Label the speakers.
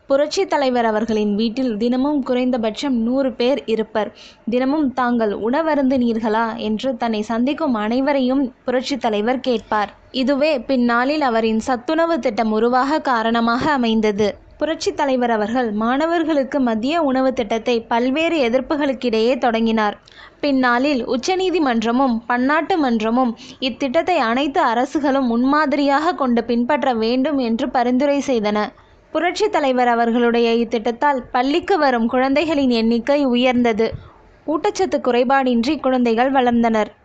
Speaker 1: புரட்சி தலைவர் அவர்களின் வீட்டில் தினமும் குறைந்தபட்சம் நூறு பேர் இருப்பர் தினமும் தாங்கள் உணவருந்தினீர்களா என்று தன்னை சந்திக்கும் அனைவரையும் புரட்சி தலைவர் கேட்பார் இதுவே பின்னாளில் அவரின் சத்துணவு திட்டம் உருவாக காரணமாக அமைந்தது புரட்சி தலைவர் அவர்கள் மாணவர்களுக்கு மதிய உணவு திட்டத்தை பல்வேறு எதிர்ப்புகளுக்கிடையே தொடங்கினார் பின்னாளில் உச்சநீதிமன்றமும் பன்னாட்டு மன்றமும் இத்திட்டத்தை அனைத்து அரசுகளும் முன்மாதிரியாக கொண்டு பின்பற்ற வேண்டும் என்று பரிந்துரை செய்தன புரட்சி தலைவர் அவர்களுடைய இத்திட்டத்தால் பள்ளிக்கு வரும் குழந்தைகளின் எண்ணிக்கை உயர்ந்தது ஊட்டச்சத்து குறைபாடின்றி குழந்தைகள் வளர்ந்தனர்